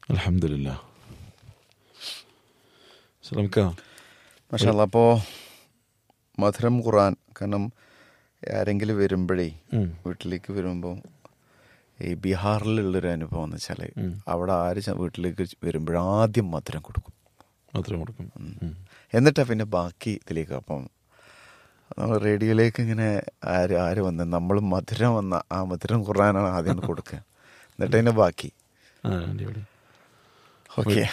അലഹമില്ല ശ്രമിക്ക മഷാല്ല അപ്പോൾ മധുരം ഖുറാൻ കാരണം ആരെങ്കിലും വരുമ്പോഴേ വീട്ടിലേക്ക് വരുമ്പോൾ ഈ ബീഹാറിലുള്ളൊരു അനുഭവം എന്ന് വെച്ചാൽ അവിടെ ആര് ച- വീട്ടിലേക്ക് വരുമ്പോഴും ആദ്യം മധുരം കൊടുക്കും മാത്രം കൊടുക്കും ഉം. എന്നിട്ടാ പിന്നെ ബാക്കി ഇതിലേക്ക് അപ്പം നമ്മൾ റേഡിയോയിലേക്ക് ഇങ്ങനെ ആര് ആര് വന്ന് നമ്മൾ മധുരം വന്ന ആ മധുരം ഖുറാനാണ് ആദ്യം കൊടുക്കുക എന്നിട്ട് അതിന് ബാക്കി ആ അടിപൊളി ഓക്കെ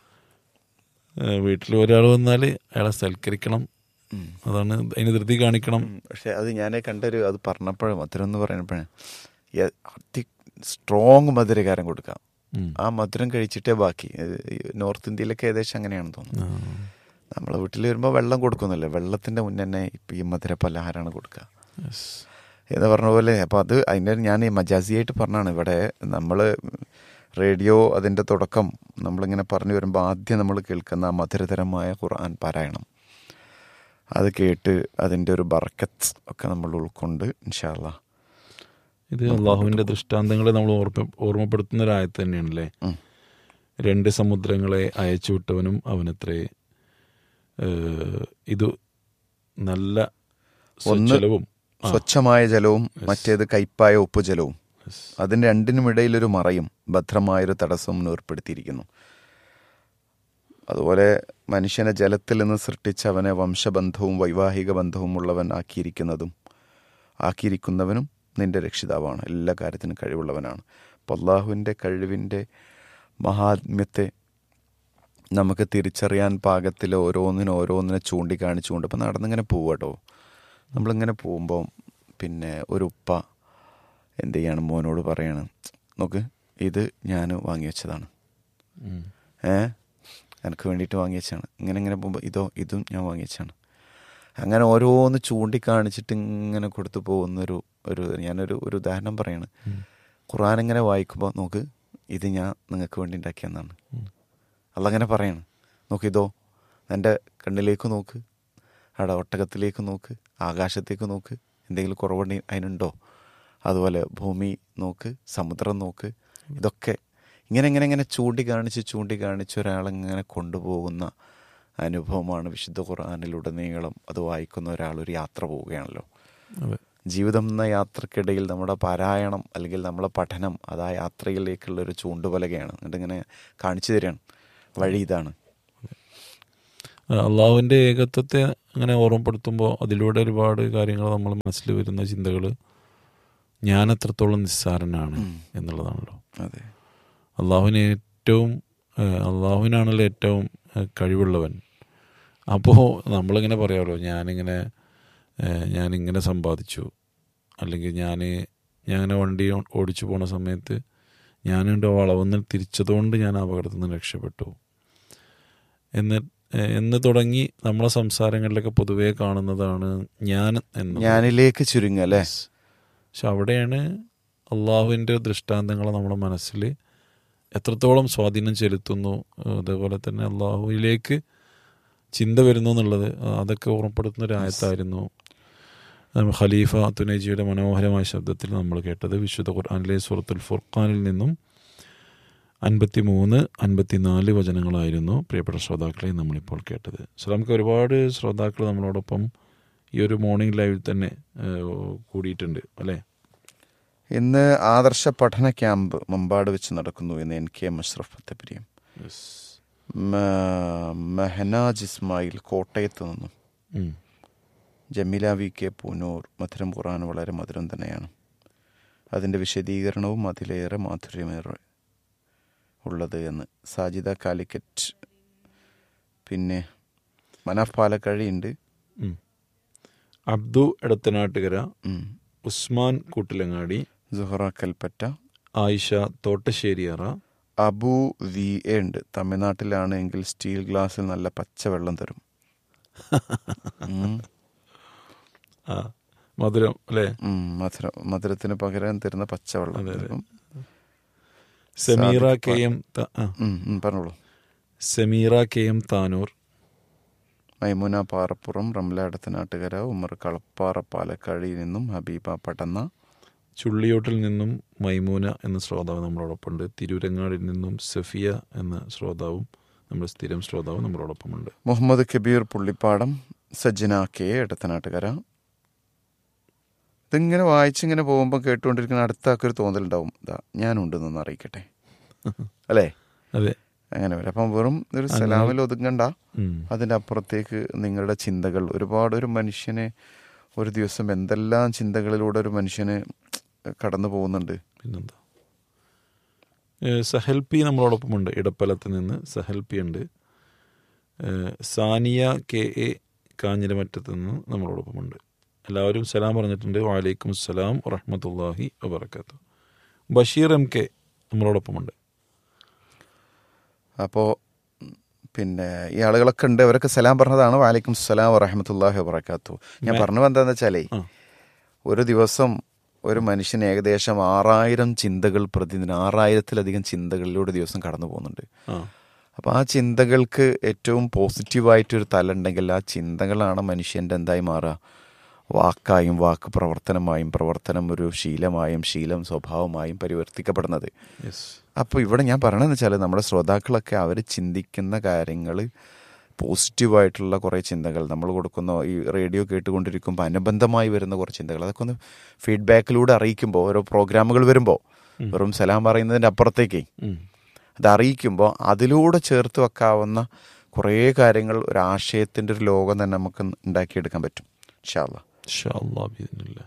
വീട്ടിൽ ഒരാൾ വന്നാൽ അയാളെ സൽക്കരിക്കണം അതാണ് അതിന് ധൃതി കാണിക്കണം പക്ഷെ അത് ഞാൻ കണ്ടൊരു അത് പറഞ്ഞപ്പോഴും മധുരം എന്ന് പറയുമ്പോഴേ അതി സ്ട്രോങ് മധുരകാരം കൊടുക്കാം ഉം. ആ മധുരം കഴിച്ചിട്ടേ ബാക്കി ഇത് ഈ നോർത്ത് ഇന്ത്യയിലൊക്കെ ഏകദേശം അങ്ങനെയാണെന്ന് തോന്നുന്നു ആ. നമ്മളെ വീട്ടിൽ വരുമ്പോൾ വെള്ളം കൊടുക്കുന്നില്ല വെള്ളത്തിന്റെ മുന്നേ തന്നെ ഇപ്പം ഈ മധുര പലഹാരമാണ് കൊടുക്കുക Yes. എന്ന് പറഞ്ഞ പോലെ അപ്പോൾ അത് അതിൻ്റെ ഞാൻ ഈ മജാസിയായിട്ട് പറഞ്ഞാണ് ഇവിടെ നമ്മൾ റേഡിയോ അതിൻ്റെ തുടക്കം നമ്മളിങ്ങനെ പറഞ്ഞു വരുമ്പോൾ ആദ്യം നമ്മൾ കേൾക്കുന്ന ആ മധുരതരമായ ഖുർആൻ പാരായണം അത് കേട്ട് അതിൻ്റെ ഒരു ബർക്കത്ത് ഒക്കെ നമ്മൾ ഉൾക്കൊണ്ട് ഇൻഷാല്ല ഇത് അള്ളാഹുവിന്റെ ദൃഷ്ടാന്തങ്ങളെ നമ്മൾ ഓർമ്മ ഓർമ്മപ്പെടുത്തുന്ന ഒരു ആയത്ത് തന്നെയാണല്ലേ രണ്ട് സമുദ്രങ്ങളെ അയച്ചുവിട്ടവനും അവനത്രേ ഏഹ്, ഇത് നല്ല ഒന്ന് സ്വച്ഛലവും ആ, സ്വച്ഛമായ ജലവും മറ്റേത് കയ്പായ ഉപ്പുജലവും yes. അതിന് രണ്ടിനും ഇടയിലൊരു മറയും ഭദ്രമായൊരു തടസ്സവും ഏർപ്പെടുത്തിയിരിക്കുന്നു അതുപോലെ മനുഷ്യനെ ജലത്തിൽ നിന്ന് സൃഷ്ടിച്ച് അവനെ വംശബന്ധവും വൈവാഹിക ബന്ധവും ഉള്ളവൻ ആക്കിയിരിക്കുന്നതും ആക്കിയിരിക്കുന്നവനും നിന്റെ രക്ഷിതാവാണ് എല്ലാ കാര്യത്തിനും കഴിവുള്ളവനാണ് അപ്പോൾ അള്ളാഹുവിൻ്റെ കഴിവിൻ്റെ മഹാത്മ്യത്തെ നമുക്ക് തിരിച്ചറിയാൻ പാകത്തിൽ ഓരോന്നിനും ഓരോന്നിനെ ചൂണ്ടിക്കാണിച്ചുകൊണ്ട് ഇപ്പം നടന്നിങ്ങനെ പോവാട്ടോ നമ്മളിങ്ങനെ പോകുമ്പോൾ പിന്നെ ഒരു ഉപ്പ എന്ത് ചെയ്യാണ് മോനോട് പറയാണ് നോക്ക് ഇത് ഞാൻ വാങ്ങി വെച്ചതാണ് ഉം. ഏ എനിക്ക് വേണ്ടിയിട്ട് വാങ്ങി വെച്ചാണ് ഇങ്ങനെ ഇങ്ങനെ പോകുമ്പോൾ ഇതോ ഇതും ഞാൻ വാങ്ങി വെച്ചാണ് അങ്ങനെ ഓരോന്ന് ചൂണ്ടിക്കാണിച്ചിട്ട് ഇങ്ങനെ കൊടുത്തു പോകുന്നൊരു ഒരു ഞാനൊരു ഒരു ഉദാഹരണം പറയാണ് ഖുർആൻ ഇങ്ങനെ വായിക്കുമ്പോൾ നോക്ക് ഇത് ഞാൻ നിങ്ങൾക്ക് വേണ്ടി ഉണ്ടാക്കിയെന്നാണ് അല്ല അങ്ങനെ പറയാണ് നോക്ക് ഇതോ എൻ്റെ കണ്ണിലേക്ക് നോക്ക് അവിടെ ഒട്ടകത്തിലേക്ക് നോക്ക് ആകാശത്തേക്ക് നോക്ക് എന്തെങ്കിലും കുറവുണ്ട് അതിനുണ്ടോ അതുപോലെ ഭൂമി നോക്ക് സമുദ്രം നോക്ക് ഇതൊക്കെ ഇങ്ങനെ ഇങ്ങനെ ഇങ്ങനെ ചൂണ്ടിക്കാണിച്ച് ചൂണ്ടിക്കാണിച്ച് ഒരാളിങ്ങനെ കൊണ്ടുപോകുന്ന അനുഭവമാണ് വിശുദ്ധ ഖുർആാനിലുടനീളം അത് വായിക്കുന്ന ഒരാൾ ഒരു യാത്ര പോവുകയാണല്ലോ അതെ ജീവിതം എന്ന യാത്രക്കിടയിൽ നമ്മുടെ പാരായണം അല്ലെങ്കിൽ നമ്മളെ പഠനം അത് ആ യാത്രയിലേക്കുള്ള ഒരു ചൂണ്ടുപലകയാണ് എന്നിട്ട് ഇങ്ങനെ കാണിച്ചു തരികയാണ് വഴി ഇതാണ് അള്ളാഹുവിൻ്റെ ഏകത്വത്തെ അങ്ങനെ ഓർമ്മപ്പെടുത്തുമ്പോൾ അതിലൂടെ ഒരുപാട് കാര്യങ്ങൾ നമ്മൾ മനസ്സിൽ വരുന്ന ചിന്തകൾ ഞാൻ എത്രത്തോളം നിസ്സാരനാണ് എന്നുള്ളതാണല്ലോ അതെ അള്ളാഹുവിന് ഏറ്റവും ഏഹ്, അള്ളാഹുവിനാണല്ലോ ഏറ്റവും ഏഹ്, കഴിവുള്ളവൻ അപ്പോൾ നമ്മളിങ്ങനെ പറയാമല്ലോ ഞാനിങ്ങനെ ഏഹ്, ഞാനിങ്ങനെ സമ്പാദിച്ചു അല്ലെങ്കിൽ ഞാൻ ഞാനിങ്ങനെ വണ്ടി ഓ- ഓടിച്ചു പോണ സമയത്ത് ഞാനുണ്ട് വളവെന്ന് തിരിച്ചതുകൊണ്ട് ഞാൻ അപകടത്തിൽ നിന്ന് രക്ഷപ്പെട്ടു എന്ന് ഏഹ്, എന്ന് തുടങ്ങി നമ്മളെ സംസാരങ്ങളിലൊക്കെ പൊതുവേ കാണുന്നതാണ് ഞാൻ എന്ന് ഞാനിലേക്ക് ചുരുങ്ങ അല്ലേ പക്ഷെ അവിടെയാണ് അള്ളാഹുവിൻ്റെ ദൃഷ്ടാന്തങ്ങൾ നമ്മുടെ മനസ്സിൽ എത്രത്തോളം സ്വാധീനം ചെലുത്തുന്നു ഏഹ് അതേപോലെ തന്നെ അള്ളാഹുവിലേക്ക് ചിന്ത വരുന്നു എന്നുള്ളത് ആ, അതൊക്കെ ഓർമ്മപ്പെടുത്തുന്ന ഒരു ആയത്തായിരുന്നു ഏഹ് ഖലീഫ തുനേജിയുടെ മനോഹരമായ ശബ്ദത്തിൽ നമ്മൾ കേട്ടത് വിശുദ്ധ ഖുർആാനിലെ സൂറത്തുൽ ഫുർഖാനിൽ നിന്നും അൻപത്തി മൂന്ന് അൻപത്തിനാല് വചനങ്ങളായിരുന്നു പ്രിയപ്പെട്ട ശ്രോതാക്കളെ നമ്മളിപ്പോൾ കേട്ടത് സോ നമുക്ക് ഒരുപാട് ശ്രോതാക്കൾ നമ്മളോടൊപ്പം ഈ ഒരു മോർണിംഗ് ലൈവിൽ തന്നെ ഏഹ്, കൂടിയിട്ടുണ്ട് അല്ലേ ഇന്ന് ആദർശ പഠന ക്യാമ്പ് മമ്പാട് വെച്ച് നടക്കുന്നു എന്ന് എൻ കെ മഷ്റഫ് ഫത്തപിരിയും മെഹനാജ് ഇസ്മായിൽ കോട്ടയത്ത് നിന്നും ഉം. ജമീല വി കെ പൂനൂർ മധുരം ഖുറാൻ വളരെ മധുരം തന്നെയാണ് അതിൻ്റെ വിശദീകരണവും അതിലേറെ മാധുര്യമേറെ ഉള്ളത് എന്ന് സാജിദ കാലിക്കറ്റ് പിന്നെ മനാഫ് പാലക്കഴിയുണ്ട് ഉം. അബ്ദു എടത്തനാട്ടുകര ഉസ്മാൻ കൂട്ടിലങ്ങാടി സുഹറ കൽപ്പറ്റ ആയിഷ തോട്ടശ്ശേരിയറ അബു വി എ ഉണ്ട് തമിഴ്നാട്ടിലാണ് എങ്കിൽ സ്റ്റീൽ ഗ്ലാസ്സിൽ നല്ല പച്ചവെള്ളം തരും ഉം. ആ മധുരം അല്ലേ ഉം, മധുരം മധുരത്തിന് പകരം തരുന്ന പച്ചവെള്ളം അതെ, അതെ. തരും. സമീറ സാദിഖ് കെ എം ത- ആ, ഉം, ഉം, പറഞ്ഞോളൂ സമീറ കെ എം താനൂർ മൈമുന പാറപ്പുറം റംല അടുത്തനാട്ടുകര ഉമർ കളപ്പാറ പാലക്കാടിയിൽ നിന്നും ഹബീബ പടന്ന ചുള്ളിയോട്ടിൽ നിന്നും മൈമൂന എന്ന ശ്രോതാവ് നമ്മളോടൊപ്പമുണ്ട് തിരൂരങ്ങാടിൽ നിന്നും സഫിയ എന്ന ശ്രോതാവും നമ്മുടെ സ്ഥിരം ശ്രോതാവ് നമ്മളോടൊപ്പമുണ്ട് മുഹമ്മദ് കബീർ പുള്ളിപ്പാടം സജ്ജന കെ എടത്തനാട്ടുകര ഇതിങ്ങനെ വായിച്ചിങ്ങനെ പോകുമ്പോൾ കേട്ടുകൊണ്ടിരിക്കുന്ന അടുത്ത ആൾക്കൊരു തോന്നലുണ്ടാവും ഇതാ ഞാനുണ്ടെന്നൊന്ന് അറിയിക്കട്ടെ അല്ലേ അതെ അങ്ങനെ വരും അപ്പം വെറും ഒരു സലാമിൽ ഒതുങ്ങണ്ട ഉം. അതിൻ്റെ അപ്പുറത്തേക്ക് നിങ്ങളുടെ ചിന്തകൾ ഒരുപാട് ഒരു മനുഷ്യനെ ഒരു ദിവസം എന്തെല്ലാം ചിന്തകളിലൂടെ ഒരു മനുഷ്യന് കടന്നു പോകുന്നുണ്ട് പിന്നെന്താ ഏഹ് സഹൽ പി നമ്മളോടൊപ്പമുണ്ട് ഇടപ്പലത്ത് നിന്ന് സഹൽ പി ഉണ്ട് ഏഹ് സാനിയ കെ എ കാഞ്ഞിരമറ്റത്ത് നിന്ന് നമ്മളോടൊപ്പമുണ്ട് എല്ലാവരും സലാം പറഞ്ഞിട്ടുണ്ട് വാലൈക്കും സലാം വറഹമത്തല്ലാഹി വബർക്കാത്തു ബഷീർ എം കെ നമ്മളോടൊപ്പമുണ്ട് അപ്പോൾ പിന്നെ ഈ ആളുകളൊക്കെ ഉണ്ട് അവരൊക്കെ സലാം പറഞ്ഞതാണ് വാലിക്കും സലാം വറഹമത്തല്ലാഹി വബർക്കാത്തു ഞാൻ പറഞ്ഞു വന്നതെന്ന് വെച്ചാലേ ആ. ഒരു ദിവസം ഒരു മനുഷ്യൻ ഏകദേശം ആറായിരം ചിന്തകൾ പ്രതിദിനം ആറായിരത്തിലധികം ചിന്തകളിലൂടെ ദിവസം കടന്നു പോകുന്നുണ്ട് ആ അപ്പോൾ ആ ചിന്തകൾക്ക് ഏറ്റവും പോസിറ്റീവായിട്ടൊരു തല ഉണ്ടെങ്കിൽ ആ ചിന്തകളാണ് മനുഷ്യൻ്റെ എന്തായി മാറുക വാക്കായും വാക്ക് പ്രവർത്തനമായും പ്രവർത്തനം ഒരു ശീലമായും ശീലം സ്വഭാവമായും പരിവർത്തിക്കപ്പെടുന്നത് യെസ് അപ്പോൾ ഇവിടെ ഞാൻ പറയണമെന്ന് വെച്ചാൽ നമ്മുടെ ശ്രോതാക്കളൊക്കെ അവർ ചിന്തിക്കുന്ന കാര്യങ്ങൾ പോസിറ്റീവായിട്ടുള്ള കുറേ ചിന്തകൾ നമ്മൾ കൊടുക്കുന്ന ഈ റേഡിയോ കേട്ടുകൊണ്ടിരിക്കുമ്പോൾ അനുബന്ധമായി വരുന്ന കുറച്ച് ചിന്തകൾ അതൊക്കെ ഒന്ന് ഫീഡ്ബാക്കിലൂടെ അറിയിക്കുമ്പോൾ ഓരോ പ്രോഗ്രാമുകൾ വരുമ്പോൾ വെറും സലാം പറയുന്നതിൻ്റെ അപ്പുറത്തേക്ക് ഉം. അത് അറിയിക്കുമ്പോൾ അതിലൂടെ ചേർത്ത് വെക്കാവുന്ന കുറേ കാര്യങ്ങൾ ഒരു ആശയത്തിൻ്റെ ഒരു ലോകം തന്നെ നമുക്ക് ഉണ്ടാക്കിയെടുക്കാൻ പറ്റും ഇൻഷാല്ല ഇൻഷാ അല്ലാ ബിഇദ്നില്ലാ.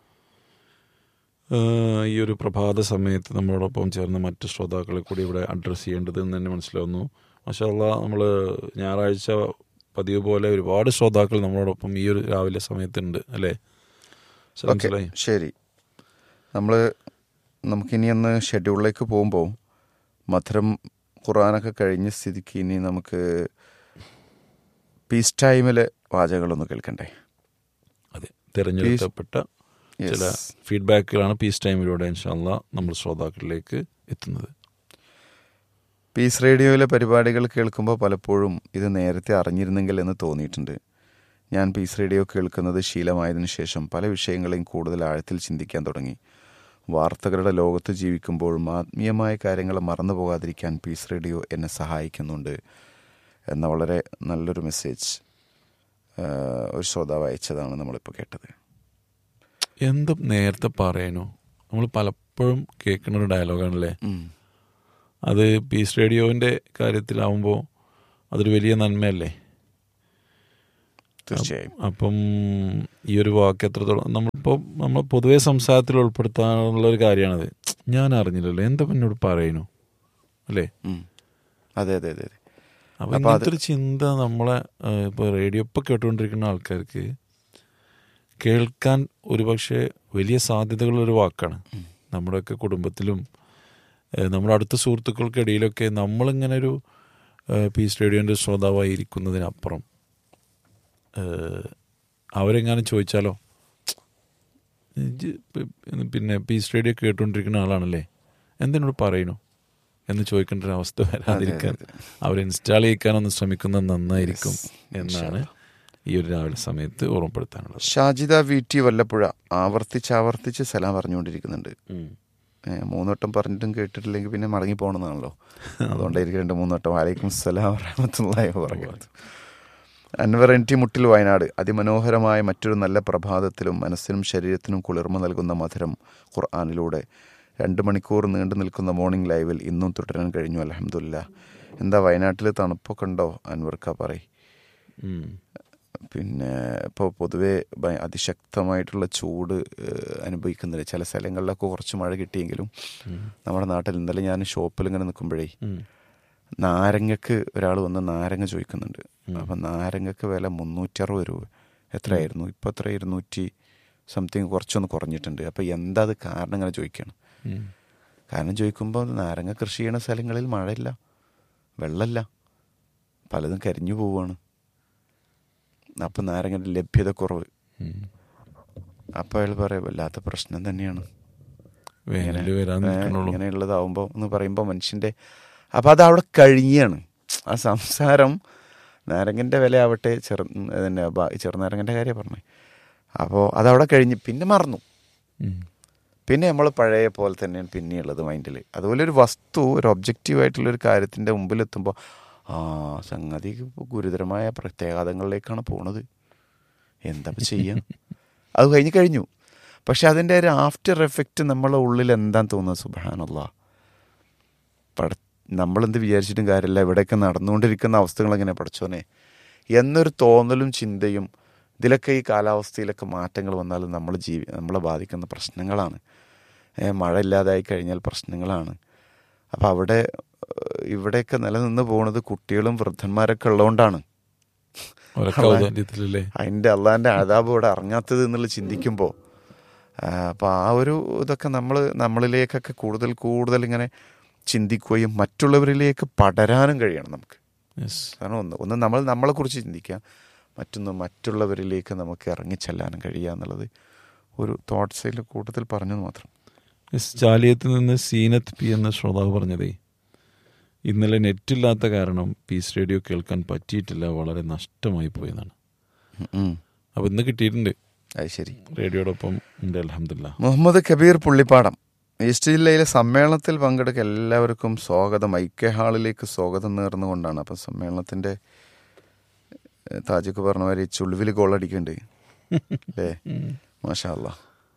ഏഹ് ഈ ഒരു പ്രഭാത സമയത്ത് നമ്മളോടൊപ്പം ചേർന്ന മറ്റ് ശ്രോതാക്കളെ കൂടി ഇവിടെ അഡ്രസ്സ് ചെയ്യേണ്ടത് എന്ന് തന്നെ മനസ്സിലാവുന്നു മാഷാല്ല നമ്മൾ ഞായറാഴ്ച പതിവ് പോലെ ഒരുപാട് ശ്രോതാക്കൾ നമ്മളോടൊപ്പം ഈ ഒരു രാവിലെ സമയത്തുണ്ട് അല്ലേ സലാം ഓക്കെ സലാം. ശരി നമ്മൾ നമുക്കിനി ഒന്ന് ഷെഡ്യൂളിലേക്ക് പോകുമ്പോൾ മധുരം ഖുറാനൊക്കെ കഴിഞ്ഞ സ്ഥിതിക്ക് ഇനി നമുക്ക് പീസ് ടൈമിലെ വാചകങ്ങളൊന്ന് കേൾക്കണ്ടേ അതെ തിരഞ്ഞെടുക്കപ്പെട്ട ചില Yes. ഫീഡ്ബാക്കുകളാണ് പീസ് ടൈമിലൂടെ ഇൻഷാല്ല നമ്മൾ ശ്രോതാക്കളിലേക്ക് എത്തുന്നത് പീസ് റേഡിയോയിലെ പരിപാടികൾ കേൾക്കുമ്പോൾ പലപ്പോഴും ഇത് നേരത്തെ അറിഞ്ഞിരുന്നെങ്കിൽ എന്ന് തോന്നിയിട്ടുണ്ട് ഞാൻ പീസ് റേഡിയോ കേൾക്കുന്നത് ശീലമായതിനു ശേഷം പല വിഷയങ്ങളെയും കൂടുതൽ ആഴത്തിൽ ചിന്തിക്കാൻ തുടങ്ങി വാർത്തകളുടെ ലോകത്ത് ജീവിക്കുമ്പോഴും ആത്മീയമായ കാര്യങ്ങൾ മറന്നു പോകാതിരിക്കാൻ പീസ് റേഡിയോ എന്നെ സഹായിക്കുന്നുണ്ട് എന്ന വളരെ നല്ലൊരു മെസ്സേജ് ആ, ഒരു ശ്രോതാവ് അയച്ചതാണ് നമ്മളിപ്പോൾ കേട്ടത് എന്ത് നേരത്തെ പറയണു നമ്മൾ പലപ്പോഴും കേൾക്കുന്ന ഒരു ഡയലോഗാണല്ലേ ഉം. അത് പീസ് റേഡിയോവിൻ്റെ കാര്യത്തിലാവുമ്പോൾ അതൊരു വലിയ നന്മയല്ലേ തീർച്ചയായും അപ്പം ഈ ഒരു വാക്ക് എത്രത്തോളം നമ്മളിപ്പോൾ നമ്മൾ പൊതുവെ സംസാരത്തിൽ ഉൾപ്പെടുത്താനുള്ള ഒരു കാര്യമാണത് ഞാൻ അറിഞ്ഞില്ലല്ലോ എന്താ എന്നോട് പറയണു അല്ലേ ഉം. അതെ അതെ അതെ അതെ അപ്പം അപ്പൊ അത് ഇങ്ങനത്തെ ഒരു ചിന്ത നമ്മളെ ഇപ്പോൾ റേഡിയോ ഇപ്പോൾ കേട്ടുകൊണ്ടിരിക്കുന്ന ആൾക്കാർക്ക് കേൾക്കാൻ ഒരുപക്ഷെ വലിയ സാധ്യതകളുള്ളൊരു വാക്കാണ് നമ്മുടെയൊക്കെ കുടുംബത്തിലും ഏഹ്, നമ്മുടെ അടുത്ത സുഹൃത്തുക്കൾക്കിടയിലൊക്കെ നമ്മളിങ്ങനെ ഒരു ഏഹ്, പീസ് റേഡിയോൻ്റെ ശ്രോതാവായിരിക്കുന്നതിനപ്പുറം ഏഹ്, അവരെങ്ങാനും ചോദിച്ചാലോ ഇജ്ജ് പി- പിന്നെ പീസ് റേഡിയോ കേട്ടുകൊണ്ടിരിക്കുന്ന ആളാണല്ലേ എന്തിനോട് പറയണു എന്ന് ചോദിക്കേണ്ട ഒരു അവസ്ഥ വരാതിരിക്കാൻ അവർ ഇൻസ്റ്റാൾ ചെയ്യിക്കാനൊന്ന് ശ്രമിക്കുന്നത് നന്നായിരിക്കും എന്നാണ് ഈ ഒരു രാവിലെ സമയത്ത് ഓർമ്മപ്പെടുത്താനുള്ളത് ഷാജിദ വി ടി വല്ലപ്പുഴ ആവർത്തിച്ച് ആവർത്തിച്ച് സലാം പറഞ്ഞുകൊണ്ടിരിക്കുന്നുണ്ട് ഉം. ഏ, മൂന്നുവട്ടം പറഞ്ഞിട്ടും കേട്ടിട്ടില്ലെങ്കിൽ പിന്നെ മടങ്ങി പോകണമെന്നാണല്ലോ അതുകൊണ്ടായിരിക്കും രണ്ട് മൂന്നുവട്ടം വാലൈക്കും സലാം വറഹമത്തുള്ളാഹി വബറകാതുഹു അൻവർ എൻ ടി മുട്ടിൽ വയനാട് അതിമനോഹരമായ മറ്റൊരു നല്ല പ്രഭാതത്തിലും മനസ്സിനും ശരീരത്തിനും കുളിർമ നൽകുന്ന മധുരം ഖുർആാനിലൂടെ രണ്ട് മണിക്കൂർ നീണ്ടു നിൽക്കുന്ന മോർണിംഗ് ലൈവിൽ ഇന്നും തുടരാൻ കഴിഞ്ഞു അലഹമില്ല എന്താ വയനാട്ടിൽ തണുപ്പൊക്കെ ഉണ്ടോ അൻവർക്ക പറയും ഉം. പിന്നെ ഇപ്പോൾ പൊതുവേ ഭയ- അതിശക്തമായിട്ടുള്ള ചൂട് ഏഹ്, അനുഭവിക്കുന്നില്ല ചില സ്ഥലങ്ങളിലൊക്കെ കുറച്ച് മഴ കിട്ടിയെങ്കിലും നമ്മുടെ നാട്ടിൽ ഇന്നലെ ഞാൻ ഷോപ്പിൽ ഇങ്ങനെ നിൽക്കുമ്പോഴേ ഉം. നാരങ്ങക്ക് ഒരാൾ വന്ന് നാരങ്ങ ചോദിക്കുന്നുണ്ട് അപ്പം നാരങ്ങക്ക് വില മുന്നൂറ്റി അറുപത് രൂപ എത്രയായിരുന്നു ഇപ്പം എത്ര ഇരുന്നൂറ്റി സംതിങ് കുറച്ചൊന്ന് കുറഞ്ഞിട്ടുണ്ട് അപ്പം എന്താ അത് കാരണം ഇങ്ങനെ ചോദിക്കുകയാണ് ഉം. കാരണം ചോദിക്കുമ്പോൾ നാരങ്ങ കൃഷി ചെയ്യണ സ്ഥലങ്ങളിൽ മഴയില്ല വെള്ളമില്ല പലതും കരിഞ്ഞു പോവുകയാണ് അപ്പം നാരങ്ങൻ്റെ ലഭ്യത കുറവ് ഉം. അപ്പം അയാൾ പറയാം വല്ലാത്ത പ്രശ്നം തന്നെയാണ് വേനല് വരാൻ ഏ, നിൽക്കണുള്ളൂ ഇങ്ങനെയുള്ളതാവുമ്പോൾ എന്ന് പറയുമ്പോൾ മനുഷ്യൻ്റെ അപ്പം അത് അവിടെ കഴിഞ്ഞാണ് ആ സംസാരം നാരങ്ങൻ്റെ വില ആവട്ടെ ചെറു പിന്നെ ചെറുനാരങ്ങൻ്റെ കാര്യം പറഞ്ഞേ അപ്പോൾ അതവിടെ കഴിഞ്ഞ് പിന്നെ മറന്നു ഉം. പിന്നെ നമ്മൾ പഴയ പോലെ തന്നെയാണ് പിന്നെയുള്ളത് മൈൻഡിൽ അതുപോലെ ഒരു വസ്തു ഒരു ഒബ്ജക്റ്റീവ് ആയിട്ടുള്ള ഒരു കാര്യത്തിൻ്റെ മുമ്പിലെത്തുമ്പോൾ ആ സംഗതി ഇപ്പൊ ഗുരുതരമായ പ്രത്യാഘാതങ്ങളിലേക്കാണ് പോണത് എന്താ ഇപ്പൊ ചെയ്യാ അത് കഴിഞ്ഞ് കഴിഞ്ഞു പക്ഷെ അതിൻ്റെ ഒരു ആഫ്റ്റർ എഫക്റ്റ് നമ്മളെ ഉള്ളിൽ എന്താന്ന് തോന്നുന്നത് സുബാനുള്ള പട നമ്മളെന്ത് വിചാരിച്ചിട്ടും കാര്യമില്ല ഇവിടെയൊക്കെ നടന്നുകൊണ്ടിരിക്കുന്ന അവസ്ഥകൾ എങ്ങനെ പഠിച്ചോനെ എന്നൊരു തോന്നലും ചിന്തയും ഇതിലൊക്കെ ഈ കാലാവസ്ഥയിലൊക്കെ മാറ്റങ്ങൾ വന്നാൽ നമ്മൾ ജീവി നമ്മളെ ബാധിക്കുന്ന പ്രശ്നങ്ങളാണ് ഏ, മഴ ഇല്ലാതായി കഴിഞ്ഞാൽ പ്രശ്നങ്ങളാണ് അപ്പം അവിടെ ഏഹ്, ഇവിടെയൊക്കെ നിലനിന്ന് പോകുന്നത് കുട്ടികളും വൃദ്ധന്മാരൊക്കെ ഉള്ളതുകൊണ്ടാണ് അവരൊക്കെ അള്ളാ. ഔദാര്യത്തിലല്ലേ അതിൻ്റെ അള്ളാൻ്റെ ആദാബ് ഇവിടെ അറിഞ്ഞാത്തത് എന്നുള്ളത് ചിന്തിക്കുമ്പോൾ അപ്പോൾ ആ ഒരു ഇതൊക്കെ നമ്മൾ നമ്മളിലേക്കൊക്കെ കൂടുതൽ കൂടുതൽ ഇങ്ങനെ ചിന്തിക്കുകയും മറ്റുള്ളവരിലേക്ക് പടരാനും കഴിയണം നമുക്ക് യെസ് കാരണം ഒന്ന് ഒന്ന് നമ്മൾ നമ്മളെക്കുറിച്ച് ചിന്തിക്കുക മറ്റൊന്ന് മറ്റുള്ളവരിലേക്ക് നമുക്ക് ഇറങ്ങിച്ചെല്ലാനും കഴിയുക എന്നുള്ളത് ഒരു തോട്ട്സിൽ കൂടുതൽ പറഞ്ഞത് മാത്രം യെസ് ചാലിയത്തിൽ നിന്ന് സീനത്ത് പി എന്ന ശ്രോതാവ് പറഞ്ഞതേ ഇന്നലെ നെറ്റില്ലാത്ത കാരണം പീസ് റേഡിയോ കേൾക്കാൻ പറ്റിയിട്ടില്ല വളരെ നഷ്ടമായി പോയതാണ് ഉം. അപ്പോൾ ഇന്ന് കിട്ടിയിട്ടുണ്ട് അത് ശരി റേഡിയോടൊപ്പം ഉണ്ട് അലഹമില്ല മുഹമ്മദ് കബീർ പുള്ളിപ്പാടം ഈസ്റ്റ് ജില്ലയിലെ സമ്മേളനത്തിൽ പങ്കെടുക്ക എല്ലാവർക്കും സ്വാഗതം ഐക്യ ഹാളിലേക്ക് സ്വാഗതം നേർന്നുകൊണ്ടാണ് അപ്പം സമ്മേളനത്തിൻ്റെ ഏഹ്, താജുക്ക് പറഞ്ഞ മാതിരി ചുളിവിൽ ഗോളടിക്കുന്നുണ്ട് അല്ലേ മാഷാ അല്ലാ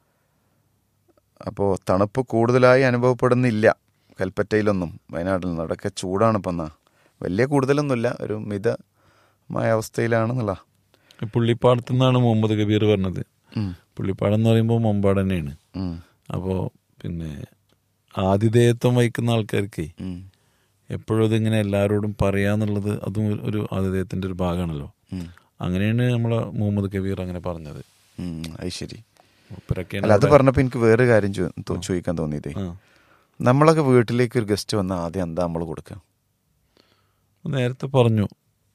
അപ്പോൾ തണുപ്പ് കൂടുതലായി അനുഭവപ്പെടുന്നില്ല കൽപ്പറ്റയിലൊന്നും വയനാട്ടിൽ അവിടെയൊക്കെ ചൂടാണ് ഇപ്പം എന്നാ വലിയ കൂടുതലൊന്നുമില്ല ഒരു മിതമായ അവസ്ഥയിലാണെന്നുള്ള പുള്ളിപ്പാടത്തു നിന്നാണ് മുഹമ്മദ് കബീർ പറഞ്ഞത് പുള്ളിപ്പാടം എന്ന് പറയുമ്പോൾ മമ്പാട് തന്നെയാണ് അപ്പോൾ പിന്നെ ആതിഥേയത്വം വഹിക്കുന്ന ആൾക്കാർക്ക് എപ്പോഴും ഇതിങ്ങനെ എല്ലാവരോടും പറയാന്നുള്ളത് അതും ഒരു- ഒരു ആതിഥേയത്തിൻ്റെ ഒരു ഭാഗമാണല്ലോ അങ്ങനെയാണ് നമ്മളെ മുഹമ്മദ് കബീർ അങ്ങനെ പറഞ്ഞത് അത് ശരി മൂപ്പരൊക്കെയാണ് അല്ല അത് അവിടെ- പറഞ്ഞപ്പോൾ എനിക്ക് വേറെ കാര്യം ചോ- തോ- ചോദിക്കാൻ തോന്നിയതേ ആ. നമ്മളൊക്കെ വീട്ടിലേക്ക് ഒരു ഗസ്റ്റ് വന്നാൽ ആദ്യം എന്താ നമ്മൾ കൊടുക്കുക നേരത്തെ പറഞ്ഞു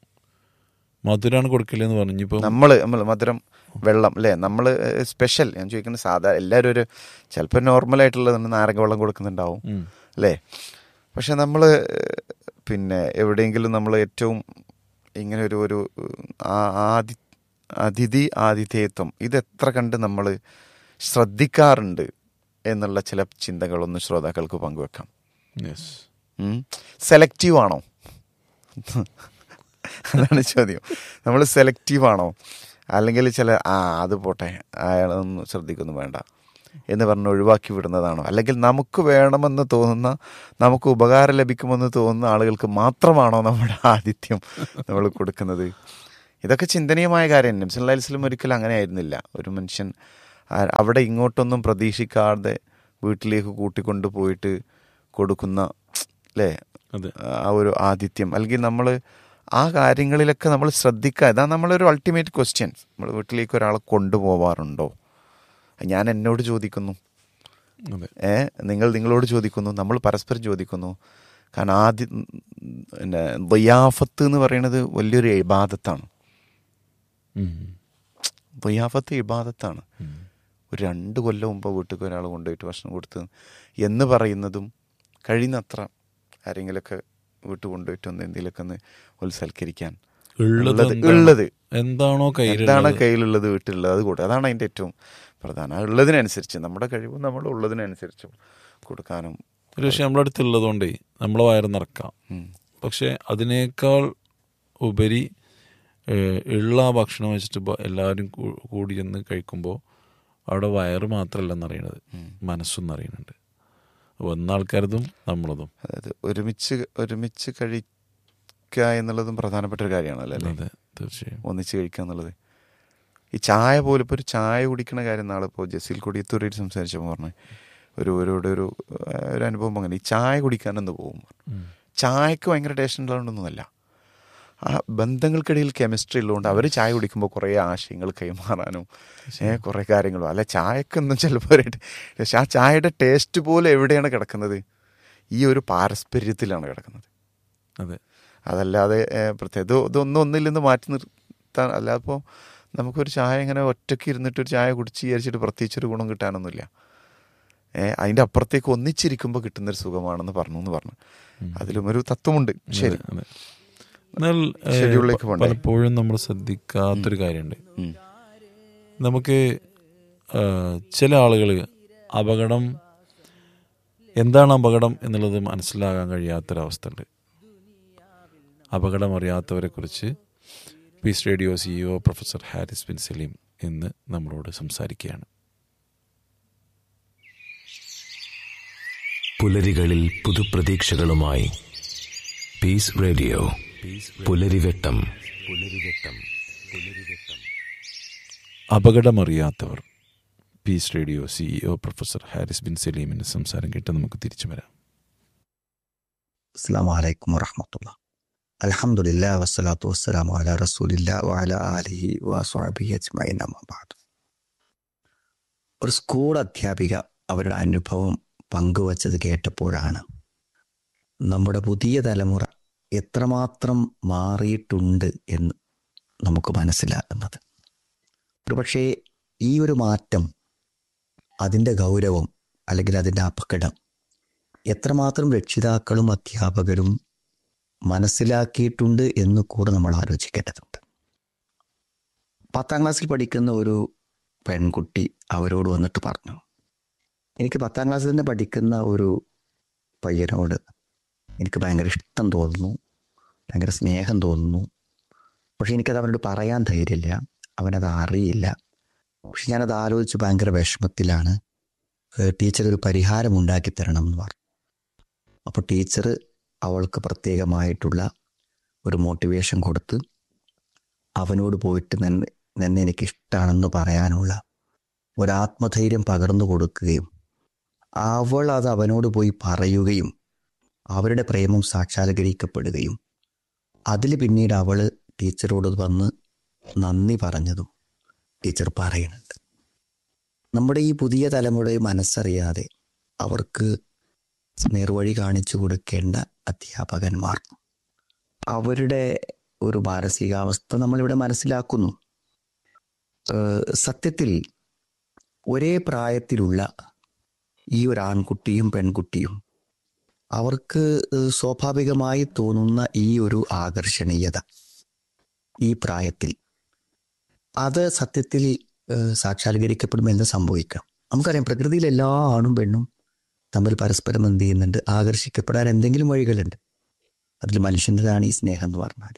മധുരാണ് കൊടുക്കില്ലെന്ന് പറഞ്ഞു ഇപ്പം നമ്മൾ നമ്മൾ മധുരം വെള്ളം അല്ലേ നമ്മൾ സ്പെഷ്യൽ ഞാൻ ചോദിക്കുന്നത് സാധാ എല്ലാവരും ഒരു ചിലപ്പോൾ നോർമലായിട്ടുള്ള നാരങ്ങ വെള്ളം കൊടുക്കുന്നുണ്ടാവും ഉം. അല്ലേ പക്ഷെ നമ്മൾ പിന്നെ എവിടെയെങ്കിലും നമ്മൾ ഏറ്റവും ഇങ്ങനെ ഒരു ഒരു ആ- ആദി അതിഥി ആതിഥേയത്വം ഇത് എത്ര കണ്ട് നമ്മൾ ശ്രദ്ധിക്കാറുണ്ട് എന്നുള്ള ചില ചിന്തകളൊന്ന് ശ്രോതാക്കൾക്ക് പങ്കുവെക്കാം Yes. സെലക്റ്റീവ് ആണോ അതാണ് ചോദ്യം നമ്മൾ സെലക്റ്റീവ് ആണോ അല്ലെങ്കിൽ ചില ആ അത് പോട്ടെ അയാളൊന്നും ശ്രദ്ധിക്കൊന്നും വേണ്ട എന്ന് പറഞ്ഞ് ഒഴിവാക്കി വിടുന്നതാണോ അല്ലെങ്കിൽ നമുക്ക് വേണമെന്ന് തോന്നുന്ന നമുക്ക് ഉപകാരം ലഭിക്കുമെന്ന് തോന്നുന്ന ആളുകൾക്ക് മാത്രമാണോ നമ്മുടെ ആതിഥ്യം നമ്മൾ കൊടുക്കുന്നത് ഇതൊക്കെ ചിന്തനീയമായ കാര്യം നബ്സല്ലാ അലിസ്ലം ഒരിക്കലും അങ്ങനെ ആയിരുന്നില്ല ഒരു മനുഷ്യൻ ആ- അവിടെ ഇങ്ങോട്ടൊന്നും പ്രതീക്ഷിക്കാതെ വീട്ടിലേക്ക് കൂട്ടിക്കൊണ്ടു പോയിട്ട് കൊടുക്കുന്ന അല്ലേ അതെ ആ ഒരു ആതിഥ്യം അല്ലെങ്കിൽ നമ്മൾ ആ കാര്യങ്ങളിലൊക്കെ നമ്മൾ ശ്രദ്ധിക്കുക ഇതാ നമ്മളൊരു അൾട്ടിമേറ്റ് ക്വസ്റ്റ്യൻ നമ്മൾ വീട്ടിലേക്ക് ഒരാളെ കൊണ്ടുപോവാറുണ്ടോ ഞാൻ എന്നോട് ചോദിക്കുന്നു അതെ ഏ നിങ്ങൾ നിങ്ങളോട് ചോദിക്കുന്നു നമ്മൾ പരസ്പരം ചോദിക്കുന്നു കാരണം ആദ്യ പിന്നെ ദയാഫത്ത് എന്ന് പറയുന്നത് വലിയൊരു ഇബാദത്താണ് ഉം. ദയാഫത്ത് ഇബാദത്താണ് ഉം. ഒരു രണ്ട് കൊല്ലം മുമ്പ് വീട്ടിൽ ഒരാൾ കൊണ്ടുപോയിട്ട് ഭക്ഷണം കൊടുത്ത് എന്ന് പറയുന്നതും കഴിയുന്നത്ര ആരെങ്കിലുമൊക്കെ വീട്ടിൽ കൊണ്ടുപോയിട്ട് ഒന്ന് എന്തെങ്കിലുമൊക്കെ ഒന്ന് ഉത്സൽക്കരിക്കാൻ ഉള്ളത് ഉള്ളത് എന്താണോ- ഉള്ളത് എന്താണോ എന്താണ് കയ്യിലുള്ളത് കയ്യിലുള്ളത് വീട്ടിലുള്ളത് അത് കൂടെ അതാണ് അതിൻ്റെ ഏറ്റവും പ്രധാനം ആ ഉള്ളതിനനുസരിച്ച് നമ്മുടെ കഴിവ് നമ്മുടെ ഉള്ളതിനനുസരിച്ച് കൊടുക്കാനും ഒരു പക്ഷെ നമ്മുടെ അടുത്തുള്ളതുകൊണ്ടേ നമ്മളെ വയറ് നിറക്കാം ഉം. പക്ഷെ അതിനേക്കാൾ ഉപരി ഏഹ്, ഉള്ള ആ ഭക്ഷണം വെച്ചിട്ട് ബ- എല്ലാവരും കൂ- കൂടി ചെന്ന് കഴിക്കുമ്പോൾ അവിടെ വയറ് മാത്രമല്ല എന്നറിയണത് മനസ്സും അറിയുന്നുണ്ട് വന്ന ആൾക്കാരതും നമ്മളതും അതായത് ഒരുമിച്ച് ഒരുമിച്ച് കഴിക്കുക എന്നുള്ളതും പ്രധാനപ്പെട്ട ഒരു കാര്യമാണല്ലോ അല്ലേ അതെ തീർച്ചയായും ഒന്നിച്ച് കഴിക്കുക എന്നുള്ളത് ഈ ചായ പോലും ഇപ്പോൾ ഒരു ചായ കുടിക്കണ കാര്യം നാളെ ഇപ്പോൾ ജസീൽ കൊടിയത്തൂരായിട്ട് സംസാരിച്ചപ്പോൾ പറഞ്ഞു ഒരു ഒരു ഒരു ഒരു ഏഹ്, ഒരു അനുഭവം അങ്ങനെ ഈ ചായ കുടിക്കാനെന്ന് പോകും ഉം. ചായക്ക് ഭയങ്കര ടേസ്റ്റ് ഉള്ളതുകൊണ്ടൊന്നുമല്ല ആ ബന്ധങ്ങൾക്കിടയിൽ കെമിസ്ട്രി ഉള്ളതുകൊണ്ട് അവർ ചായ കുടിക്കുമ്പോൾ കുറേ ആശയങ്ങൾ കൈമാറാനും ഏ കുറേ കാര്യങ്ങളും അല്ല ചായക്കൊന്നും ചിലപ്പോൾ ഒരു ടേ- പക്ഷെ ആ ചായയുടെ ടേസ്റ്റ് പോലും എവിടെയാണ് കിടക്കുന്നത് ഈ ഒരു പാരസ്പര്യത്തിലാണ് കിടക്കുന്നത് അതെ അതല്ലാതെ ഏഹ്, പ്രത്യേക ഇത് ഇതൊന്നും ഒന്നിൽ നിന്ന് മാറ്റി നിർത്താൻ അല്ലാതെ ഇപ്പോൾ നമുക്കൊരു ചായ ഇങ്ങനെ ഒറ്റയ്ക്ക് ഇരുന്നിട്ട് ഒരു ചായ കുടിച്ച് വിചാരിച്ചിട്ട് പ്രത്യേകിച്ചൊരു ഗുണം കിട്ടാനൊന്നുമില്ല ഏഹ് അതിൻ്റെ അപ്പുറത്തേക്ക് ഒന്നിച്ചിരിക്കുമ്പോൾ കിട്ടുന്നൊരു സുഖമാണെന്ന് പറഞ്ഞു എന്ന് പറഞ്ഞു അതിലും ഒരു തത്വമുണ്ട് ശരി അതെ, അതെ. എന്നാൽ ഏഹ്, ഷെഡ്യൂളിലേക്ക് പ- പോണ്ടേ? പലപ്പോഴും നമ്മൾ ശ്രദ്ധിക്കാത്തൊരു കാര്യമുണ്ട് ഉം. നമുക്ക് ആ, ചില ആളുകൾ അപകടം എന്താണ് അപകടം എന്നുള്ളത് മനസ്സിലാകാൻ കഴിയാത്തൊരവസ്ഥ ഉണ്ട് അപകടം അറിയാത്തവരെക്കുറിച്ച് peace radio CEO professor Haris bin Saleem ഇന്ന് നമ്മളോട് സംസാരിക്കുകയാണ് പുലരികളിൽ പുതുപ്രതീക്ഷകളുമായി പീസ് റേഡിയോ പുലരിവെട്ടം പുലരിവെട്ടം പുലരിവെട്ടം അപകടമറിയാത്തവർ peace radio CEO professor Haris bin സലീമിൻ്റെ സംസാരം കേട്ട് നമുക്ക് തിരിച്ചു വരാം അസ്സാം വലൈക്കും വറഹമത്തുള്ള അലഹമുല്ല വസ്സലാത്തു വസ്സലാമു അല റസൂലില്ല വഅല ആലിഹി വസ്വഹബിഹി അജ്മഈൻ അമ്മാ ബഅദ് ഒരു സ്കൂൾ അധ്യാപിക അവരുടെ അനുഭവം പങ്കുവച്ചത് കേട്ടപ്പോഴാണ് നമ്മുടെ പുതിയ തലമുറ എത്രമാത്രം മാറിയിട്ടുണ്ട് എന്ന് നമുക്ക് മനസ്സിലാകുന്നത് ഒരുപക്ഷേ ഈ ഒരു മാറ്റം അതിൻ്റെ ഗൗരവം അല്ലെങ്കിൽ അതിൻ്റെ അപകടം എത്രമാത്രം രക്ഷിതാക്കളും അധ്യാപകരും മനസ്സിലാക്കിയിട്ടുണ്ട് എന്ന് കൂടെ നമ്മൾ ആലോചിക്കേണ്ടതുണ്ട് പത്താം ക്ലാസ്സിൽ പഠിക്കുന്ന ഒരു പെൺകുട്ടി അവരോട് വന്നിട്ട് പറഞ്ഞു എനിക്ക് പത്താം ക്ലാസ്സിൽ തന്നെ പഠിക്കുന്ന ഒരു പയ്യനോട് എനിക്ക് ഭയങ്കര ഇഷ്ടം തോന്നുന്നു ഭയങ്കര സ്നേഹം തോന്നുന്നു പക്ഷെ എനിക്കത് അവനോട് പറയാൻ ധൈര്യമില്ല അവനത് അറിയില്ല പക്ഷെ ഞാനത് ആലോചിച്ച് ഭയങ്കര വിഷമത്തിലാണ് ഏഹ് ടീച്ചർ ഒരു പരിഹാരം ഉണ്ടാക്കി തരണം എന്ന് പറഞ്ഞു അപ്പോൾ ടീച്ചർ അവൾക്ക് പ്രത്യേകമായിട്ടുള്ള ഒരു മോട്ടിവേഷൻ കൊടുത്ത് അവനോട് പോയിട്ട് നിന്നെ നിന്നെ എനിക്ക് ഇഷ്ടമാണെന്ന് പറയാനുള്ള ഒരാത്മധൈര്യം പകർന്നു കൊടുക്കുകയും അവൾ അത് അവനോട് പോയി പറയുകയും അവരുടെ പ്രേമം സാക്ഷാത്കരിക്കപ്പെടുകയും അതിൽ പിന്നീട് അവൾ ടീച്ചറോട് വന്ന് നന്ദി പറഞ്ഞതും ടീച്ചർ പറയുന്നുണ്ട് നമ്മുടെ ഈ പുതിയ തലമുറയെ മനസ്സറിയാതെ അവർക്ക് നേർവഴി കാണിച്ചു കൊടുക്കേണ്ട അധ്യാപകന്മാർ അവരുടെ ഒരു മാനസികാവസ്ഥ നമ്മളിവിടെ മനസ്സിലാക്കുന്നു ഏഹ് സത്യത്തിൽ ഒരേ പ്രായത്തിലുള്ള ഈ ഒരു ആൺകുട്ടിയും പെൺകുട്ടിയും അവർക്ക് ഏഹ് സ്വാഭാവികമായി തോന്നുന്ന ഈ ഒരു ആകർഷണീയത ഈ പ്രായത്തിൽ അത് സത്യത്തിൽ ഏഹ് സാക്ഷാത്കരിക്കപ്പെടുമ്പോൾ എന്താ സംഭവിക്കാം നമുക്കറിയാം പ്രകൃതിയിൽ എല്ലാ ആണും പെണ്ണും തമ്മിൽ പരസ്പരം എന്ത് ചെയ്യുന്നുണ്ട് ആകർഷിക്കപ്പെടാൻ എന്തെങ്കിലും വഴികളുണ്ട് അതിൽ മനുഷ്യൻ്റെതാണ് ഈ സ്നേഹം എന്ന് പറഞ്ഞാൽ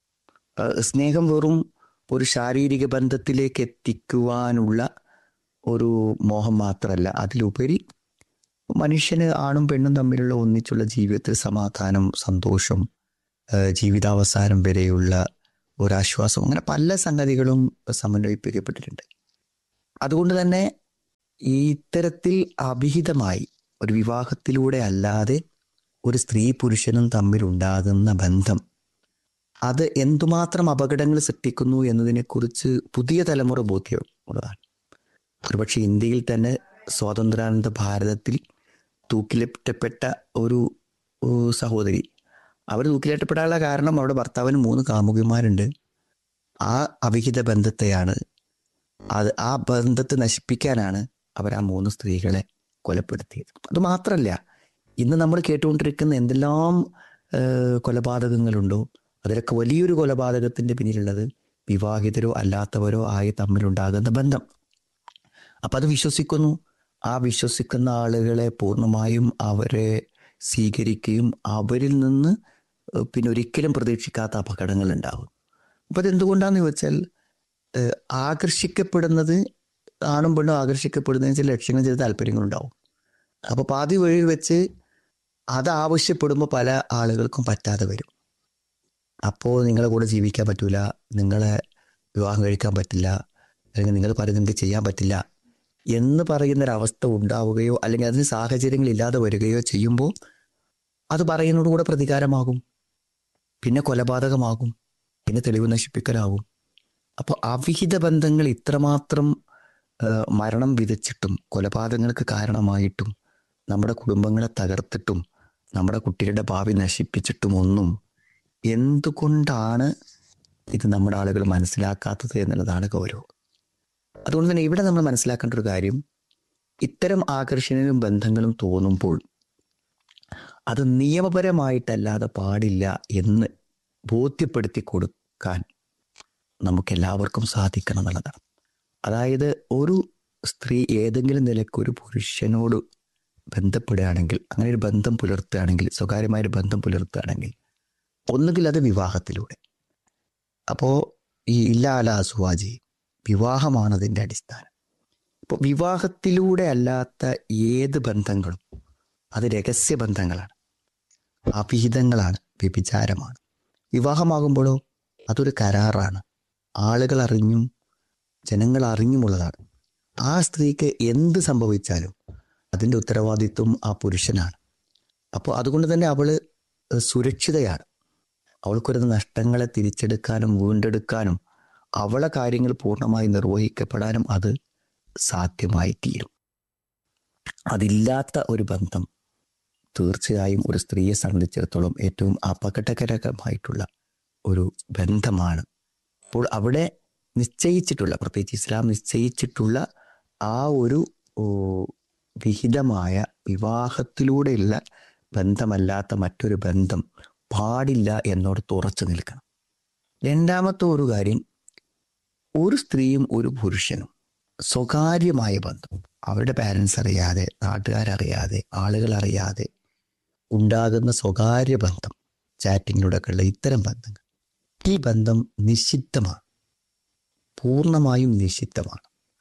ഏഹ് സ്നേഹം വെറും ഒരു ശാരീരിക ബന്ധത്തിലേക്ക് എത്തിക്കുവാനുള്ള ഒരു മോഹം മാത്രമല്ല അതിലുപരി മനുഷ്യന് ആണും പെണ്ണും തമ്മിലുള്ള ഒന്നിച്ചുള്ള ജീവിതത്തിൽ സമാധാനം സന്തോഷം ഏഹ് ജീവിതാവസാനം വരെയുള്ള ഒരാശ്വാസം അങ്ങനെ പല സംഗതികളും സമന്വയിപ്പിക്കപ്പെട്ടിട്ടുണ്ട് അതുകൊണ്ട് തന്നെ ഈ ഇത്തരത്തിൽ അഭിഹിതമായി ഒരു വിവാഹത്തിലൂടെ അല്ലാതെ ഒരു സ്ത്രീ പുരുഷനും തമ്മിൽ ഉണ്ടാകുന്ന ബന്ധം അത് എന്തുമാത്രം അപകടങ്ങൾ സൃഷ്ടിക്കുന്നു എന്നതിനെക്കുറിച്ച് പുതിയ തലമുറ ബോധ്യമുള്ളതാണ് ഒരുപക്ഷെ ഇന്ത്യയിൽ തന്നെ സ്വാതന്ത്ര്യാനന്ത ഭാരതത്തിൽ തൂക്കിലേറ്റപ്പെട്ട ഒരു ഏഹ് സഹോദരി അവർ തൂക്കിലേറ്റപ്പെടാനുള്ള കാരണം അവരുടെ ഭർത്താവിന് മൂന്ന് കാമുകിമാരുണ്ട് ആ അവിഹിത ബന്ധത്തെയാണ് അത് ആ ബന്ധത്തെ നശിപ്പിക്കാനാണ് അവർ ആ മൂന്ന് സ്ത്രീകളെ കൊലപ്പെടുത്തിയത് അത് മാത്രമല്ല ഇന്ന് നമ്മൾ കേട്ടുകൊണ്ടിരിക്കുന്ന എന്തെല്ലാം ഏഹ്, കൊലപാതകങ്ങളുണ്ടോ അതിലൊക്കെ വലിയൊരു കൊലപാതകത്തിന്റെ പിന്നിലുള്ളത് വിവാഹിതരോ അല്ലാത്തവരോ ആയി തമ്മിലുണ്ടാകുന്ന ബന്ധം അപ്പൊ അത് വിശ്വസിക്കുന്നു ആ വിശ്വസിക്കുന്ന ആളുകളെ പൂർണ്ണമായും അവരെ സ്വീകരിക്കുകയും അവരിൽ നിന്ന് ഏഹ്, പിന്നെ ഒരിക്കലും പ്രതീക്ഷിക്കാത്ത അപകടങ്ങൾ ഉണ്ടാകും അപ്പൊ അതെന്തുകൊണ്ടാന്ന് ചോദിച്ചാൽ ഏഹ്, ആകർഷിക്കപ്പെടുന്നത് ആണും പെണ്ണും ആകർഷിക്കപ്പെടുന്നതിന് ചില ലക്ഷ്യങ്ങൾ ചില താല്പര്യങ്ങളുണ്ടാവും അപ്പൊ പാതി വഴി വെച്ച് അത് ആവശ്യപ്പെടുമ്പോൾ പല ആളുകൾക്കും പറ്റാതെ വരും അപ്പോൾ നിങ്ങളെ കൂടെ ജീവിക്കാൻ പറ്റൂല നിങ്ങളെ വിവാഹം കഴിക്കാൻ പറ്റില്ല അല്ലെങ്കിൽ നിങ്ങൾ പറയുന്നത് നിങ്ങൾക്ക് ചെയ്യാൻ പറ്റില്ല എന്ന് പറയുന്നൊരവസ്ഥ ഉണ്ടാവുകയോ അല്ലെങ്കിൽ അതിന് സാഹചര്യങ്ങൾ ഇല്ലാതെ വരികയോ ചെയ്യുമ്പോൾ അത് പറയുന്നതോട് കൂടെ പ്രതികാരമാകും പിന്നെ കൊലപാതകമാകും പിന്നെ തെളിവ് നശിപ്പിക്കലാകും അപ്പോൾ അവിഹിത ബന്ധങ്ങൾ ഇത്രമാത്രം ആ, മരണം വിതച്ചിട്ടും കൊലപാതകങ്ങൾക്ക് കാരണമായിട്ടും നമ്മുടെ കുടുംബങ്ങളെ തകർത്തിട്ടും നമ്മുടെ കുട്ടികളുടെ ഭാവി നശിപ്പിച്ചിട്ടും ഒന്നും എന്തുകൊണ്ടാണ് ഇത് നമ്മുടെ ആളുകൾ മനസ്സിലാക്കാത്തത് എന്നുള്ളതാണ് ഗൗരവം അതുകൊണ്ട് തന്നെ ഇവിടെ നമ്മൾ മനസ്സിലാക്കേണ്ട ഒരു കാര്യം ഇത്തരം ആകർഷണീയവും ബന്ധങ്ങളും തോന്നുമ്പോൾ അത് നിയമപരമായിട്ടല്ലാതെ പാടില്ല എന്ന് ബോധ്യപ്പെടുത്തി കൊടുക്കാൻ നമുക്ക് എല്ലാവർക്കും സാധിക്കണം എന്നുള്ളതാണ് അതായത് ഒരു സ്ത്രീ ഏതെങ്കിലും നിലയ്ക്ക് ഒരു പുരുഷനോട് ബന്ധപ്പെടുകയാണെങ്കിൽ അങ്ങനെ ഒരു ബന്ധം പുലർത്തുകയാണെങ്കിൽ സ്വകാര്യമായൊരു ബന്ധം പുലർത്തുകയാണെങ്കിൽ ഒന്നുകിൽ അത് വിവാഹത്തിലൂടെ അപ്പോൾ ഈ ഇല്ലാല സുവാജി വിവാഹമാണ് അതിൻ്റെ അടിസ്ഥാനം ഇപ്പോൾ വിവാഹത്തിലൂടെ അല്ലാത്ത ഏത് ബന്ധങ്ങളും അത് രഹസ്യ ബന്ധങ്ങളാണ് അവിഹിതങ്ങളാണ് വ്യഭിചാരമാണ് വിവാഹമാകുമ്പോഴോ അതൊരു കരാറാണ് ആളുകൾ അറിഞ്ഞും ജനങ്ങൾ അറിഞ്ഞുമുള്ളതാണ് ആ സ്ത്രീക്ക് എന്ത് സംഭവിച്ചാലും അതിൻ്റെ ഉത്തരവാദിത്വം ആ പുരുഷനാണ് അപ്പോൾ അതുകൊണ്ട് തന്നെ അവള് സുരക്ഷിതയാണ് അവൾക്കൊരു നഷ്ടങ്ങളെ തിരിച്ചെടുക്കാനും വീണ്ടെടുക്കാനും അവളെ കാര്യങ്ങൾ പൂർണ്ണമായി നിർവഹിക്കപ്പെടാനും അത് സാധ്യമായി തീരും അതില്ലാത്ത ഒരു ബന്ധം തീർച്ചയായും ഒരു സ്ത്രീയെ സംബന്ധിച്ചിടത്തോളം ഏറ്റവും അപകടകരമായിട്ടുള്ള ഒരു ബന്ധമാണ് അപ്പോൾ അവിടെ നിശ്ചയിച്ചിട്ടുള്ള പ്രത്യേകിച്ച് ഇസ്ലാം നിശ്ചയിച്ചിട്ടുള്ള ആ ഒരു ഓ, വിഹിതമായ വിവാഹത്തിലൂടെയുള്ള ബന്ധമല്ലാത്ത മറ്റൊരു ബന്ധം പാടില്ല എന്നോട് ഉറച്ചു നിൽക്കണം രണ്ടാമത്തെ ഒരു കാര്യം ഒരു സ്ത്രീയും ഒരു പുരുഷനും സ്വകാര്യമായ ബന്ധം അവരുടെ പാരൻസ് അറിയാതെ നാട്ടുകാരറിയാതെ ആളുകൾ അറിയാതെ ഉണ്ടാകുന്ന സ്വകാര്യ ബന്ധം ചാറ്റിങ്ങിലൂടെയൊക്കെ ഉള്ള ഇത്തരം ബന്ധങ്ങൾ ഈ ബന്ധം നിഷിദ്ധമാണ് പൂർണ്ണമായും നിഷിദ്ധമാണ്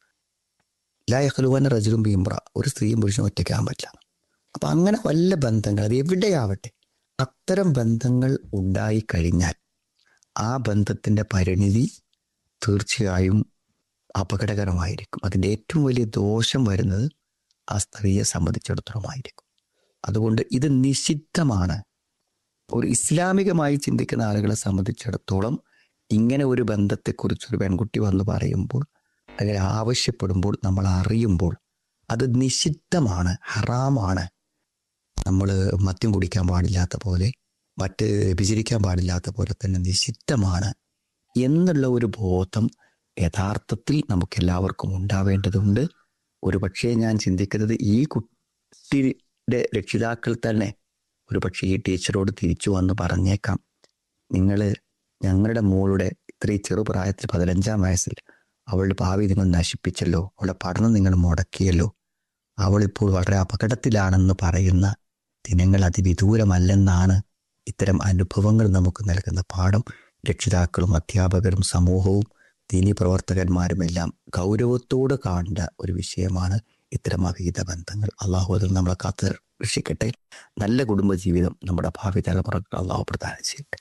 ലായഹലുവാൻ റജുലും ബീംബ്ര ഒരു സ്ത്രീയും പുരുഷനും ഒറ്റയ്ക്കാകാൻ പറ്റില്ല അപ്പം അങ്ങനെ വല്ല ബന്ധങ്ങൾ അത് എവിടെയാവട്ടെ അത്തരം ബന്ധങ്ങൾ ഉണ്ടായി കഴിഞ്ഞാൽ ആ ബന്ധത്തിൻ്റെ പരിണിതി തീർച്ചയായും അപകടകരമായിരിക്കും അതിൻ്റെ ഏറ്റവും വലിയ ദോഷം വരുന്നത് ആ സ്ത്രീയെ സംബന്ധിച്ചിടത്തോളമായിരിക്കും അതുകൊണ്ട് ഇത് നിഷിദ്ധമാണ് ഒരു ഇസ്ലാമികമായി ചിന്തിക്കുന്ന ആളുകളെ സംബന്ധിച്ചിടത്തോളം ഇങ്ങനെ ഒരു ബന്ധത്തെക്കുറിച്ച് ഒരു പെൺകുട്ടി വന്ന് പറയുമ്പോൾ അല്ലെങ്കിൽ ആവശ്യപ്പെടുമ്പോൾ നമ്മൾ അറിയുമ്പോൾ അത് നിഷിദ്ധമാണ് ഹറാമാണ് നമ്മൾ മദ്യം കുടിക്കാൻ പാടില്ലാത്ത പോലെ മറ്റ് വിചരിക്കാൻ പാടില്ലാത്ത പോലെ തന്നെ നിഷിദ്ധമാണ് എന്നുള്ള ഒരു ബോധം യഥാർത്ഥത്തിൽ നമുക്ക് എല്ലാവർക്കും ഉണ്ടാവേണ്ടതുണ്ട് ഒരു പക്ഷേ ഞാൻ ചിന്തിക്കുന്നത് ഈ കുട്ടിയുടെ രക്ഷിതാക്കൾ തന്നെ ഒരു പക്ഷേ ഈ ടീച്ചറോട് തിരിച്ചു വന്ന് പറഞ്ഞേക്കാം നിങ്ങൾ ഞങ്ങളുടെ മോളുടെ ഇത്രയും ചെറുപ്രായത്തിൽ പതിനഞ്ചാം വയസ്സിൽ അവളുടെ ഭാവി നിങ്ങൾ നശിപ്പിച്ചല്ലോ അവളുടെ പഠനം നിങ്ങൾ മുടക്കിയല്ലോ അവളിപ്പോൾ വളരെ അപകടത്തിലാണെന്ന് പറയുന്ന ദിനങ്ങൾ അതിവിദൂരമല്ലെന്നാണ് ഇത്തരം അനുഭവങ്ങൾ നമുക്ക് നൽകുന്ന പാഠം രക്ഷിതാക്കളും അധ്യാപകരും സമൂഹവും ദീനി പ്രവർത്തകന്മാരുമെല്ലാം ഗൗരവത്തോട് കാണേണ്ട ഒരു വിഷയമാണ് ഇത്തരം അവിഹിത ബന്ധങ്ങൾ അള്ളാഹു അതിൽ നമ്മളെ കാത്ത് രക്ഷിക്കട്ടെ നല്ല കുടുംബജീവിതം നമ്മുടെ ഭാവി തലമുറക്ക് അള്ളാഹു പ്രദാനം ചെയ്യട്ടെ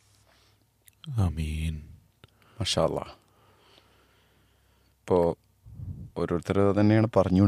ആമീൻ മഷാല്ല ഇപ്പോൾ ഓരോരുത്തർ തന്നെയാണ് പറഞ്ഞു